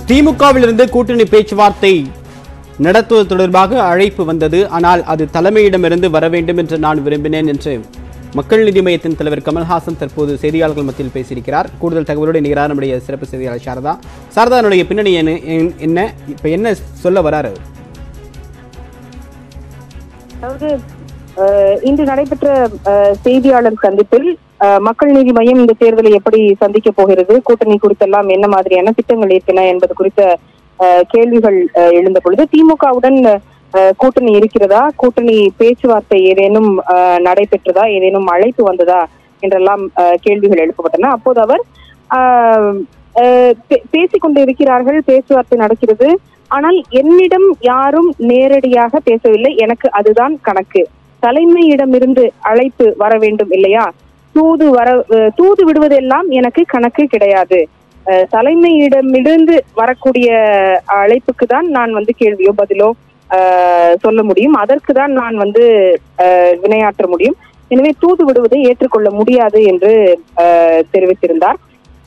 திமுகவிலிருந்து கூட்டணி பேச்சுவார்த்தை நடத்துவது தொடர்பாக அழைப்பு வந்தது ஆனால் அது தலைமையிடமிருந்து வர வேண்டும் என்று நான் விரும்பினேன் என்று மக்கள் நீதி மையத்தின் தலைவர் கமல்ஹாசன் தற்போது செய்தியாளர்கள் மத்தியில் பேசியிருக்கிறார் கூடுதல் தகவலோடு நிகரான நம்முடைய சிறப்பு செய்தியாளர் சாரதா சாரதா என்னுடைய பின்னணி என்ன என்- என்ன இப்ப என்ன சொல்ல வராரு அதாவது அஹ், இன்று நடைபெற்ற அஹ், செய்தியாளர் சந்திப்பில் அஹ், மக்கள் நீதி மையம் இந்த தேர்தலை எப்படி சந்திக்க போகிறது கூட்டணி குறித்தெல்லாம் என்ன மாதிரியான திட்டங்கள் இருக்கின்றன என்பது குறித்த அஹ், கேள்விகள் அஹ், எழுந்த பொழுது திமுகவுடன் அஹ், கூட்டணி இருக்கிறதா கூட்டணி பேச்சுவார்த்தை ஏதேனும் அஹ், நடைபெற்றதா ஏதேனும் அழைப்பு வந்ததா என்றெல்லாம் அஹ், கேள்விகள் எழுப்பப்பட்டன அப்போது அவர் ஆஹ், அஹ், பே- பேசிக் கொண்டு இருக்கிறார்கள் பேச்சுவார்த்தை நடக்கிறது ஆனால் என்னிடம் யாரும் நேரடியாக பேசவில்லை எனக்கு அதுதான் கணக்கு தலைமையிடமிருந்து அழைப்பு வர வேண்டும் இல்லையா தூது வர அஹ், தூது விடுவதெல்லாம் எனக்கு கணக்கு கிடையாது அஹ், தலைமையிடமிருந்து வரக்கூடிய அழைப்புக்கு தான் நான் வந்து கேள்வியோ பதிலோ அஹ், சொல்ல முடியும் அதற்கு தான் நான் வந்து அஹ், வினையாற்ற முடியும் எனவே தூது விடுவதை ஏற்றுக்கொள்ள முடியாது என்று அஹ், தெரிவித்திருந்தார்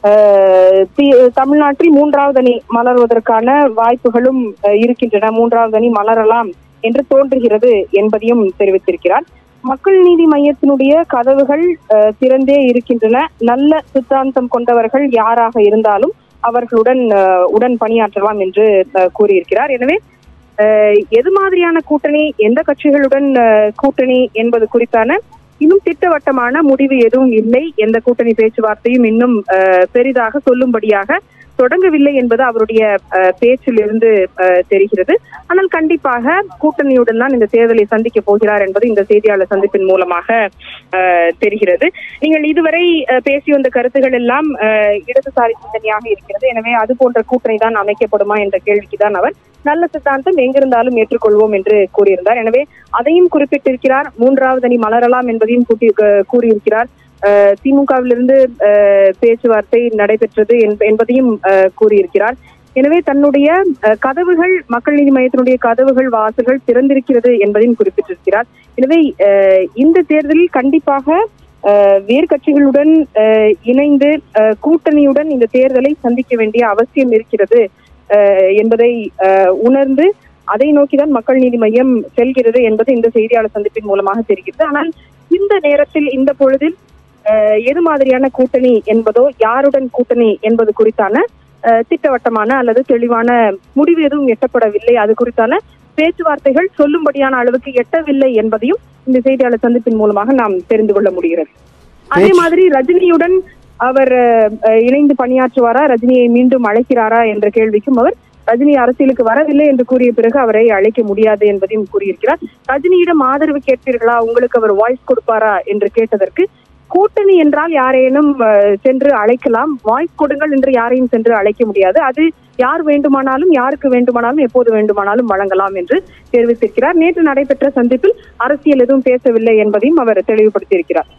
அஹ், தி- தமிழ்நாட்டில் மூன்றாவது அணி மலர்வதற்கான வாய்ப்புகளும் அஹ், இருக்கின்றன மூன்றாவது அணி மலரலாம் என்று தோன்றுகிறது என்பதையும் தெரிவித்திருக்கிறார் மக்கள் நீதி மையத்தினுடைய கதவுகள் அஹ், திறந்தே இருக்கின்றன நல்ல சித்தாந்தம் கொண்டவர்கள் யாராக இருந்தாலும் அவர்களுடன் அஹ், உடன் பணியாற்றலாம் என்று அஹ், கூறியிருக்கிறார் எனவே அஹ், எது மாதிரியான கூட்டணி எந்த கட்சிகளுடன் அஹ், கூட்டணி என்பது குறித்தான இன்னும் திட்டவட்டமான முடிவு எதுவும் இல்லை எந்த கூட்டணி பேச்சுவார்த்தையும் இன்னும் அஹ், பெரிதாக சொல்லும்படியாக தொடங்கவில்லை என்பது அவருடைய அஹ், பேச்சிலிருந்து அஹ், தெரிகிறது ஆனால் கண்டிப்பாக கூட்டணியுடன் தான் இந்த தேர்தலை சந்திக்க போகிறார் என்பது இந்த செய்தியாளர் சந்திப்பின் மூலமாக அஹ், தெரிகிறது நீங்கள் இதுவரை அஹ், பேசி வந்த கருத்துகள் எல்லாம் அஹ், இடதுசாரி சிந்தனையாக இருக்கிறது எனவே அது போன்ற கூட்டணி தான் அமைக்கப்படுமா என்ற கேள்விக்கு தான் அவர் நல்ல சித்தாந்தம் எங்கிருந்தாலும் ஏற்றுக்கொள்வோம் என்று கூறியிருந்தார் எனவே அதையும் குறிப்பிட்டிருக்கிறார் மூன்றாவது அணி மலரலாம் என்பதையும் கூட்டி அஹ், கூறியிருக்கிறார் அஹ், திமுகவிலிருந்து அஹ், பேச்சுவார்த்தை நடைபெற்றது என்ப- என்பதையும் அஹ், கூறியிருக்கிறார் எனவே தன்னுடைய அஹ், கதவுகள் மக்கள் நீதி மையத்தினுடைய கதவுகள் வாசல்கள் திறந்திருக்கிறது என்பதையும் குறிப்பிட்டிருக்கிறார் எனவே அஹ், இந்த தேர்தலில் கண்டிப்பாக அஹ், வேறு கட்சிகளுடன் அஹ், இணைந்து அஹ், கூட்டணியுடன் இந்த தேர்தலை சந்திக்க வேண்டிய அவசியம் இருக்கிறது அஹ், என்பதை அஹ், உணர்ந்து அதை நோக்கிதான் மக்கள் நீதி மையம் செல்கிறது என்பது இந்த செய்தியாளர் சந்திப்பின் மூலமாக தெரிகிறது ஆனால் இந்த நேரத்தில் இந்த பொழுதில் அஹ், எது மாதிரியான கூட்டணி என்பதோ யாருடன் கூட்டணி என்பது குறித்தான அஹ், திட்டவட்டமான அல்லது தெளிவான முடிவு எதுவும் எட்டப்படவில்லை அது குறித்தான பேச்சுவார்த்தைகள் சொல்லும்படியான அளவுக்கு எட்டவில்லை என்பதையும் இந்த செய்தியாளர் சந்திப்பின் மூலமாக நாம் தெரிந்து கொள்ள முடிகிறது அதே பேச்சு- மாதிரி ரஜினியுடன் அவர் அஹ், அஹ், இணைந்து பணியாற்றுவாரா ரஜினியை மீண்டும் அழைக்கிறாரா என்ற கேள்விக்கும் அவர் ரஜினி அரசியலுக்கு வரவில்லை என்று கூறிய பிறகு அவரை அழைக்க முடியாது என்பதையும் கூறியிருக்கிறார் ரஜினியிடம் ஆதரவு கேட்பீர்களா உங்களுக்கு அவர் வாய்ஸ் கொடுப்பாரா என்று கேட்டதற்கு கூட்டணி என்றால் யாரேனும் அஹ், சென்று அழைக்கலாம் வாய்ஸ் கொடுங்கள் என்று யாரையும் சென்று அழைக்க முடியாது அது யார் வேண்டுமானாலும் யாருக்கு வேண்டுமானாலும் எப்போது வேண்டுமானாலும் வழங்கலாம் என்று தெரிவித்திருக்கிறார் நேற்று நடைபெற்ற சந்திப்பில் அரசியல் எதுவும் பேசவில்லை என்பதையும் அவர் தெளிவுபடுத்தியிருக்கிறார்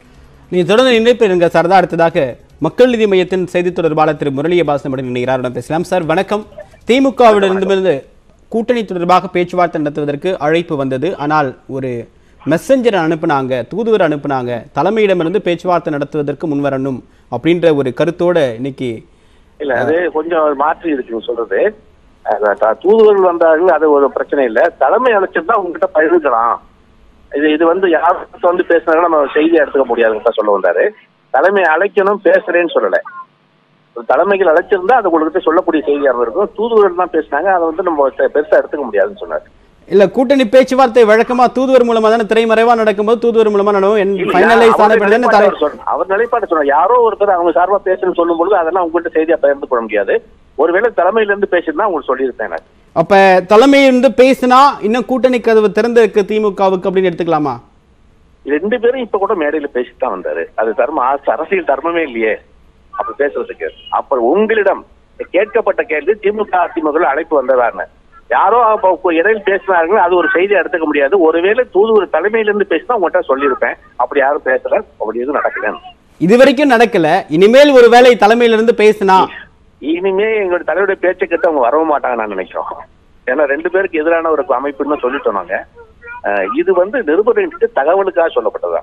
நீ தொடர்ந்து நினைப்பிருங்க சாரதா அடுத்ததாக மக்கள் நீதி மையத்தின் செய்தி தொடர்பாளர் திரு முரளியபாசன் இணைகிறாரிடம் பேசலாம் சார் வணக்கம் திமுகவிடமிருந்து கூட்டணி தொடர்பாக பேச்சுவார்த்தை நடத்துவதற்கு அழைப்பு வந்தது ஆனால் ஒரு மெசஞ்சர் அனுப்புனாங்க தூதுவர் அனுப்புனாங்க தலைமையிடமிருந்து பேச்சுவார்த்தை நடத்துவதற்கு முன்வரணும் அப்படின்ற ஒரு கருத்தோட இன்னைக்கு இல்ல அது கொஞ்சம் மாற்றி இருக்கு சொல்றது அஹ் த- தூதுவர்கள் வந்தார்கள் அது ஒரு பிரச்சனை இல்ல தலைமை அழைச்சிருந்தா உங்ககிட்ட பகிர்ந்துக்கலாம் இது இது வந்து யாருக்கு வந்து பேசினாலும் நம்ம செய்தியா எடுத்துக்க முடியாதுன்னு தான் சொல்ல வந்தாரு தலைமை அழைக்கணும் பேசுறேன்னு சொல்லல ஒரு தலைமைகள் அழைச்சிருந்தா அது உங்ககிட்ட சொல்லக்கூடிய செய்தியாக இருக்கும் தூதுவர்கள் தான் பேசினாங்க அதை வந்து நம்ம பெ- பெருசா எடுத்துக்க முடியாதுன்னு சொன்னாரு இல்ல கூட்டணி பேச்சுவார்த்தை வழக்கமா தூதுவர் மூலமா தானே திரைமறைவா நடக்கும்போது தூதுவர் மூலமா நடக்கும் இல்ல, ஃபைனலைஸ் ஆன அவர் பிறகு தானே நிலைப்பாடு தலை அவர் சொன்னார். அவர் நிலைப்பாடு சொன்னார் யாரோ ஒருத்தர் அவங்க சார்பா பேசணும்னு சொல்லும் பொழுது அதெல்லாம் உங்ககிட்ட செய்தியா பகிர்ந்து கொள்ள முடியாது ஒருவேளை தலைமையில இருந்து பேசியிருந்தா உங்களுக்கு சொல்லியிருப்பேன் நான் அப்ப தலைமையிலிருந்து பேசினா இன்னும் கூட்டணி கதவு திறந்திருக்கு திமுகவுக்கு அப்படின்னு எடுத்துக்கலாமா ரெண்டு பேரும் இப்ப கூட மேடையில பேசிட்டு தான் வந்தாரு அது தர்ம ஆ- அரசியல் தர்மமே இல்லையே அப்ப பேசுறதுக்கு அப்புறம் உங்களிடம் கேட்கப்பட்ட கேள்வி திமுக அதிமுக அழைப்பு வந்ததான்னு யாரோ அப்ப இப்ப இடையில் பேசினார்கள் அது ஒரு செய்தி எடுத்துக்க முடியாது ஒருவேளை தூதுவர் தலைமையில இருந்து பேசினா உங்கள்கிட்ட சொல்லியிருப்பேன் அப்படி யாரும் பேசல அப்படி எதுவும் நடக்கல இது வரைக்கும் நடக்கல இனிமேல் ஒரு வேளை தலைமையிலிருந்து பேசினா இனிமே எங்களுடைய தலைவருடைய பேச்சை கேட்டு அவங்க வரவும் மாட்டாங்க நான் நினைக்கிறோம் ஏன்னா ரெண்டு பேருக்கு எதிரான ஒரு அமைப்புன்னு சொல்லிட்டோம் நாங்க அஹ் இது வந்து நிருபர்களுக்கு தகவலுக்காக சொல்லப்பட்டதா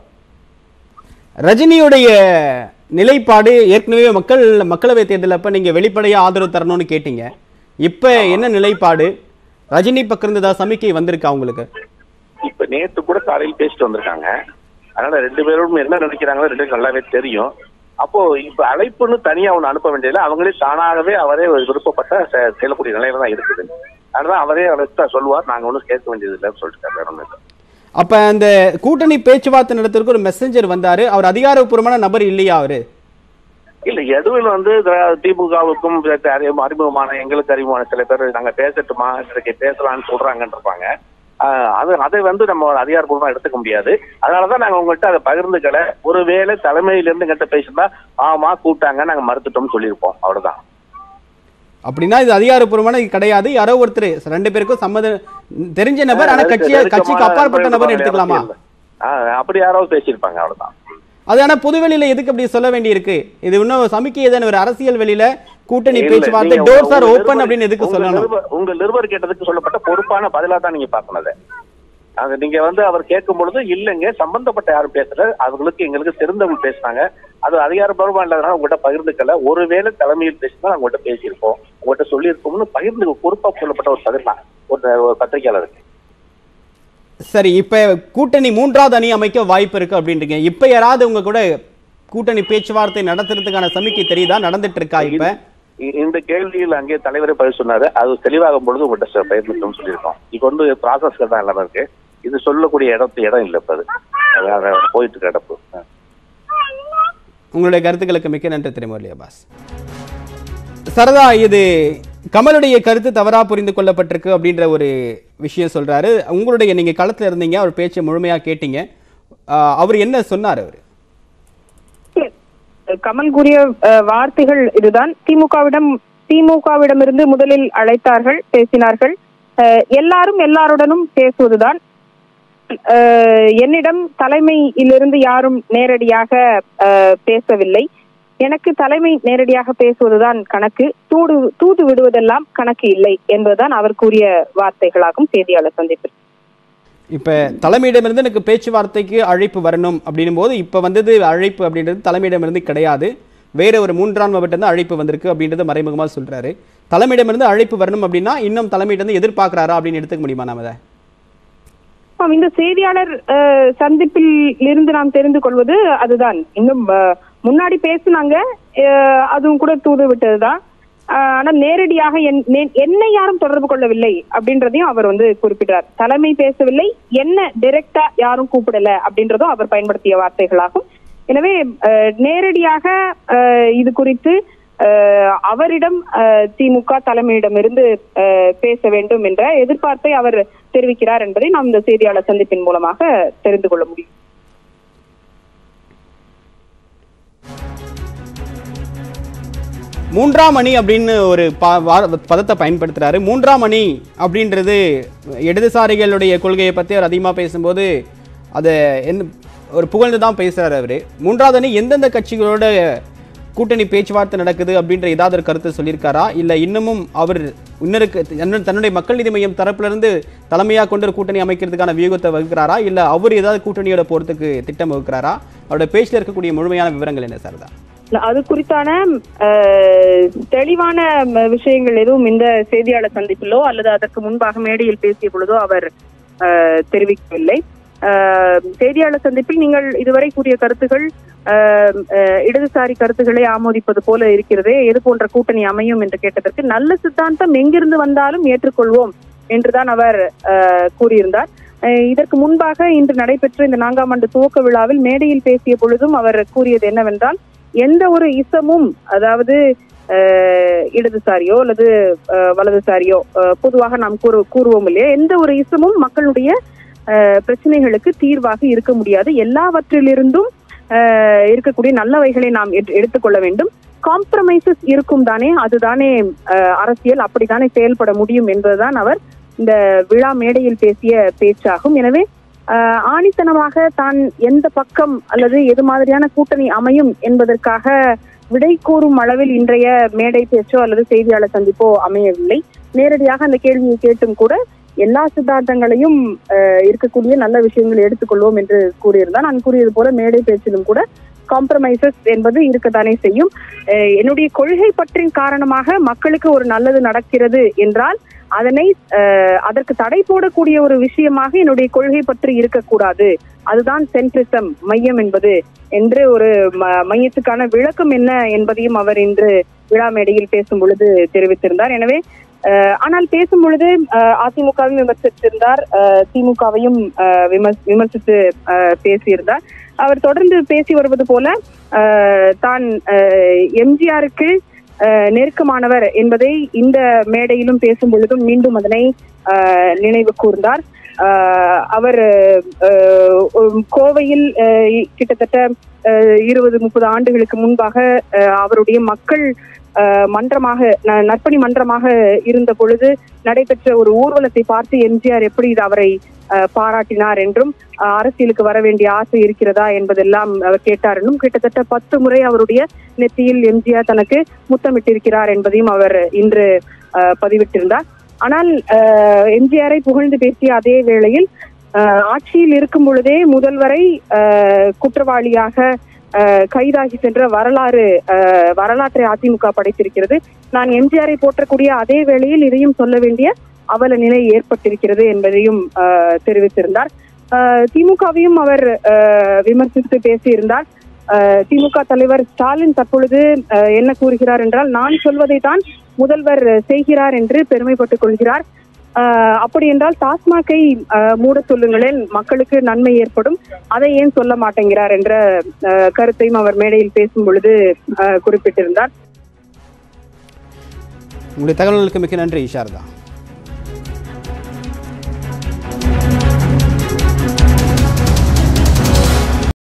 ரஜினியுடைய நிலைப்பாடு ஏற்கனவே மக்கள் மக்களவை தேர்தல் அப்ப நீங்க வெளிப்படையா ஆதரவு தரணும்னு கேட்டீங்க இப்ப என்ன நிலைப்பாடு ரஜினி பக்கம் இருந்து ஏதாவது சமிக்கை வந்திருக்கா உங்களுக்கு இப்ப நேத்து கூட காலையில் பேசிட்டு வந்திருக்காங்க அதனால ரெண்டு பேரும் என்ன நினைக்கிறாங்களோ ரெண்டு பேரும் நல்லாவே தெரியும் அப்போ இப்ப அழைப்புன்னு தனியா ஒண்ணு அனுப்ப வேண்டியதில்லை அவங்களே தானாகவே அவரே ஒரு விருப்பப்பட்ட செ- செல்லக்கூடிய நிலையில தான் இருக்குது அதனால அவரே அழைச்சா சொல்லுவார் நாங்க ஒன்றும் கேட்க வேண்டியது இல்லைன்னு சொல்லிட்டு வேற ஒண்ணும் இல்லை அப்ப அந்த கூட்டணி பேச்சுவார்த்தை நடத்துறதுக்கு ஒரு மெசஞ்சர் வந்தாரு அவர் அதிகாரப்பூர்வமான நபர் இல்லையா அவரு இல்ல எதுவில் வந்து த- திமுகவுக்கும் இது அறி- அறிமுகமான எங்களுக்கு அறிமுகமான சில பேர் நாங்க பேசட்டுமா இன்றைக்கு பேசலாம்னு சொல்றாங்கன்னு இருப்பாங்க ஆஹ் அது அதை வந்து நம்ம அதிகாரப்பூர்வமா எடுத்துக்க முடியாது அதனாலதான் நாங்க உங்கள்கிட்ட அதை பகிர்ந்துக்கல ஒருவேளை தலைமையில இருந்து எங்கிட்ட பேசியிருந்தா ஆமா கூப்பிட்டாங்க நாங்க மறுத்துட்டோம்னு சொல்லியிருப்போம் அவ்வளவுதான் அப்படின்னா இது அதிகாரப்பூர்வமான இது கிடையாது யாரோ ஒருத்தர் ரெண்டு பேருக்கும் சம்மதம் தெரிஞ்ச நபர் ஆனா கட்சிய கட்சிக்கு அப்பாற்பட்ட நபர் எடுத்துக்கலாமா ஆஹ் அப்படி யாராவது பேசியிருப்பாங்க அவ்வளவுதான் அது ஆனா பொதுவெளியில எதுக்கு அப்படி சொல்ல வேண்டியிருக்கு இது இன்னும் சமிக்கை ஏதான ஒரு அரசியல் வெளியில கூட்டணி இல்ல, பேச்சுவார்த்தை நீங்க டோர்ஸ் ஆர் உங்க ஓபன் நிருபர் அப்படின்னு எதுக்கு உங்க சொல்லணும் நிருபர் உங்க நிருபர் கேட்டதுக்கு சொல்லப்பட்ட பொறுப்பான பதிலா தான் நீங்க பார்க்கணும் அதை அது நீங்க வந்து அவர் கேட்கும் பொழுது இல்லைங்க சம்பந்தப்பட்ட யாரும் பேசல அவங்களுக்கு எங்களுக்கு தெரிந்தவங்க பேசினாங்க அது அதிகாரப்பூர்வமா இல்லாதனால உங்கள்கிட்ட பகிர்ந்துக்கல ஒருவேளை தலைமையில் பேசினா நாங்க உங்கள்கிட்ட பேசியிருப்போம் உங்கள்கிட்ட சொல்லியிருப்போம்னு பகிர்ந்து பொறுப்பா சொல்லப்பட்ட ஒரு பதில் தான் ஒரு ஒரு பத்திரிகையாளருக்கு சரி இப்ப கூட்டணி மூன்றாவது அணி அமைக்க வாய்ப்பு இருக்கு அப்படின்றீங்க இப்ப யாராவது உங்க கூட கூட்டணி பேச்சுவார்த்தை நடத்துறதுக்கான சமிக்கை தெரியுதா நடந்துட்டு இருக்கா இப்ப இ- இந்த கேள்வியில் அங்கே தலைவரே பதில் சொன்னாரு அது தெளிவாகும் பொழுது உங்கள்கிட்ட பயிர்ந்துட்டோம்னு சொல்லியிருக்கோம் இப்போ வந்து ப்ராசஸ்க்கு தான் எல்லாமே இருக்கு இது சொல்லக்கூடிய இடத்து இடம் இல்லை இப்ப அது அது அது போயிட்டு இருக்க இடப்பு ஆ. உங்களுடைய கருத்துக்களுக்கு மிக்க நன்றி திரு முரளி அப்பாஸ் சரதா இது கமலுடைய கருத்து தவறா புரிந்து கொள்ளப்பட்டிருக்கு அப்படின்ற ஒரு விஷயம் சொல்றாரு உங்களுடைய நீங்க களத்துல இருந்தீங்க அவர் பேச்சை முழுமையா கேட்டீங்க ஆஹ் அவர் என்ன சொன்னார் அவர் கமல் கூறிய அஹ், வார்த்தைகள் இதுதான் திமுகவிடம் திமுகவிடமிருந்து முதலில் அழைத்தார்கள் பேசினார்கள் அஹ், எல்லாரும் எல்லாருடனும் பேசுவதுதான் அஹ், என்னிடம் தலைமையிலிருந்து யாரும் நேரடியாக அஹ், பேசவில்லை எனக்கு தலைமை நேரடியாக பேசுவதுதான் கணக்கு தூது தூது விடுவதெல்லாம் கணக்கு இல்லை என்பதுதான் அவர் கூறிய வார்த்தைகளாகும் செய்தியாளர் சந்திப்பில் இப்ப தலைமையிடமிருந்து எனக்கு பேச்சுவார்த்தைக்கு அழைப்பு வரணும் அப்படின்னும் போது இப்ப வந்தது அழைப்பு அப்படின்றது தலைமையிடமிருந்து கிடையாது வேற ஒரு மூன்றாம் நபர்கிட்ட இருந்து அழைப்பு வந்திருக்கு அப்படின்றது மறைமுகமா சொல்றாரு தலைமையிடமிருந்து அழைப்பு வரணும் அப்படின்னா இன்னும் தலைமையிடம் எதிர்பார்க்கறாரா அப்படின்னு எடுத்துக்க முடியுமா நாம அதை ஆம், இந்த செய்தியாளர் அஹ், சந்திப்பில் இருந்து நாம் தெரிந்து கொள்வது அதுதான் இன்னும் அஹ், முன்னாடி பேசினாங்க அஹ், அதுவும் கூட தூது விட்டதுதான் அஹ், ஆனா நேரடியாக என்- நே- என்னை யாரும் தொடர்பு கொள்ளவில்லை அப்படின்றதையும் அவர் வந்து குறிப்பிட்டார் தலைமை பேசவில்லை என்ன டைரக்டா யாரும் கூப்பிடல அப்படின்றதும் அவர் பயன்படுத்திய வார்த்தைகளாகும் எனவே அஹ், நேரடியாக அஹ், இது குறித்து அஹ், அவரிடம் அஹ், திமுக தலைமையிடமிருந்து அஹ், பேச வேண்டும் என்ற எதிர்பார்ப்பை அவர் தெரிவிக்கிறார் என்பதை நாம் இந்த செய்தியாளர் சந்திப்பின் மூலமாக தெரிந்து கொள்ள முடியும் மூன்றாம் அணி அப்படின்னு ஒரு ப- வா- பதத்தை பயன்படுத்துறாரு மூன்றாம் அணி அப்படின்றது இடதுசாரிகளுடைய கொள்கையை பற்றி அவர் அதிகமாக பேசும்போது அதை என்ன ஒரு புகழ்ந்து தான் பேசுறாரு அவரு மூன்றாவது அணி எந்தெந்த கட்சிகளோட கூட்டணி பேச்சுவார்த்தை நடக்குது அப்படின்ற ஏதாவது ஒரு கருத்தை சொல்லியிருக்காரா இல்லை இன்னமும் அவர் இன்னருக்கு தன்னு- தன்னுடைய மக்கள் நீதி மையம் தரப்புல இருந்து தலைமையாக கொண்டு ஒரு கூட்டணி அமைக்கிறதுக்கான வியூகத்தை வகுக்கிறாரா இல்லை அவர் ஏதாவது கூட்டணியோட போறதுக்கு திட்டம் வகுக்கிறாரா அவருடைய பேச்சில் இருக்கக்கூடிய முழுமையான விவரங்கள் என்ன சார் தான் அது குறித்தான அஹ், தெளிவான ம- விஷயங்கள் எதுவும் இந்த செய்தியாளர் சந்திப்பிலோ அல்லது அதற்கு முன்பாக மேடையில் பேசிய பொழுதோ அவர் அஹ், தெரிவிக்கவில்லை அஹ், செய்தியாளர் சந்திப்பில் நீங்கள் இதுவரை கூறிய கருத்துகள் அஹ், அஹ், இடதுசாரி கருத்துக்களை ஆமோதிப்பது போல இருக்கிறதே எது போன்ற கூட்டணி அமையும் என்று கேட்டதற்கு நல்ல சித்தாந்தம் எங்கிருந்து வந்தாலும் ஏற்றுக்கொள்வோம் என்றுதான் அவர் அஹ், கூறியிருந்தார் அஹ், இதற்கு முன்பாக இன்று நடைபெற்ற இந்த நான்காம் ஆண்டு துவக்க விழாவில் மேடையில் பேசிய பொழுதும் அவர் கூறியது என்னவென்றால் எந்த ஒரு இசமும் அதாவது அஹ், இடதுசாரியோ அல்லது அஹ், வலதுசாரியோ அஹ், பொதுவாக நாம் கூறு கூறுவோம் இல்லையா எந்த ஒரு இசமும் மக்களுடைய அஹ், பிரச்சனைகளுக்கு தீர்வாக இருக்க முடியாது எல்லாவற்றிலிருந்தும் அஹ், இருக்கக்கூடிய நல்லவைகளை நாம் எடு- எடுத்துக்கொள்ள வேண்டும் காம்ப்ரமைசஸ் இருக்கும் தானே அதுதானே அஹ், அரசியல் அப்படித்தானே செயல்பட முடியும் என்பதுதான் அவர் இந்த விழா மேடையில் பேசிய பேச்சாகும் எனவே ஆஹ் ஆணித்தனமாக தான் எந்த பக்கம் அல்லது எது மாதிரியான கூட்டணி அமையும் என்பதற்காக விடை கூறும் அளவில் இன்றைய மேடை பேச்சோ அல்லது செய்தியாளர் சந்திப்போ அமையவில்லை நேரடியாக அந்த கேள்வியை கேட்டும் கூட எல்லா சித்தாந்தங்களையும் ஆஹ் இருக்கக்கூடிய நல்ல விஷயங்களை எடுத்துக்கொள்வோம் என்று கூறியிருந்தார் நான் கூறியது போல மேடை பேச்சிலும் கூட காம்ப்ரமைசஸ் என்பது இருக்கத்தானே செய்யும் அஹ் என்னுடைய கொள்கை பற்றின் காரணமாக மக்களுக்கு ஒரு நல்லது நடக்கிறது என்றால் அதனை அஹ், அதற்கு தடை போடக்கூடிய ஒரு விஷயமாக என்னுடைய கொள்கை பற்றி இருக்கக்கூடாது அதுதான் சென்ட்ரிசம் மையம் என்பது என்று ஒரு ம- மையத்துக்கான விளக்கம் என்ன என்பதையும் அவர் இன்று விழா மேடையில் பேசும் பொழுது தெரிவித்திருந்தார் எனவே அஹ், ஆனால் பேசும் பொழுது அஹ், அதிமுகவையும் விமர்சித்திருந்தார் அஹ், திமுகவையும் அஹ், விமர்ச- விமர்சித்து அஹ், பேசியிருந்தார் அவர் தொடர்ந்து பேசி வருவது போல அஹ், தான் எம்ஜிஆருக்கு நெருக்கமானவர் என்பதை இந்த மேடையிலும் பேசும் பொழுதும் மீண்டும் அதனை அஹ், நினைவு கூர்ந்தார் அஹ், அவர் அஹ், ஒரு கோவையில் அஹ், கிட்டத்தட்ட அஹ், இருபது முப்பது ஆண்டுகளுக்கு முன்பாக அஹ், அவருடைய மக்கள் அஹ், மன்றமாக ந- நற்பணி மன்றமாக இருந்த பொழுது நடைபெற்ற ஒரு ஊர்வலத்தை பார்த்து எம்ஜிஆர் எப்படி இது அவரை அஹ், பாராட்டினார் என்றும் அஹ், அரசியலுக்கு வர வேண்டிய ஆசை இருக்கிறதா என்பதெல்லாம் அவர் கேட்டார் என்றும் கிட்டத்தட்ட பத்து முறை அவருடைய நெத்தியில் எம்ஜிஆர் தனக்கு முத்தமிட்டிருக்கிறார் என்பதையும் அவர் இன்று அஹ், பதிவிட்டிருந்தார் ஆனால் அஹ், எம்ஜிஆரை புகழ்ந்து பேசிய அதே வேளையில் அஹ், ஆட்சியில் இருக்கும் பொழுதே முதல்வரை அஹ், குற்றவாளியாக அஹ், கைதாகி சென்ற வரலாறு அஹ், வரலாற்றை அதிமுக படைத்திருக்கிறது நான் எம்ஜிஆரை போற்றக்கூடிய அதே வேளையில் இதையும் சொல்ல வேண்டிய அவல நிலை ஏற்பட்டிருக்கிறது என்பதையும் அஹ், தெரிவித்திருந்தார் அஹ், திமுகவையும் அவர் அஹ், விமர்சித்து பேசியிருந்தார் அஹ், திமுக தலைவர் ஸ்டாலின் தற்பொழுது அஹ், என்ன கூறுகிறார் என்றால் நான் சொல்வதை தான் முதல்வர் செய்கிறார் என்று பெருமைப்பட்டுக் கொள்கிறார் அஹ், அப்படி என்றால் டாஸ்மாகை அஹ், மூட சொல்லுங்களேன் மக்களுக்கு நன்மை ஏற்படும் அதை ஏன் சொல்ல மாட்டேங்கிறார் என்ற அஹ், கருத்தையும் அவர் மேடையில் பேசும் பொழுது அஹ், குறிப்பிட்டிருந்தார் உங்களுடைய தகவல்களுக்கு மிக்க நன்றி சாரதா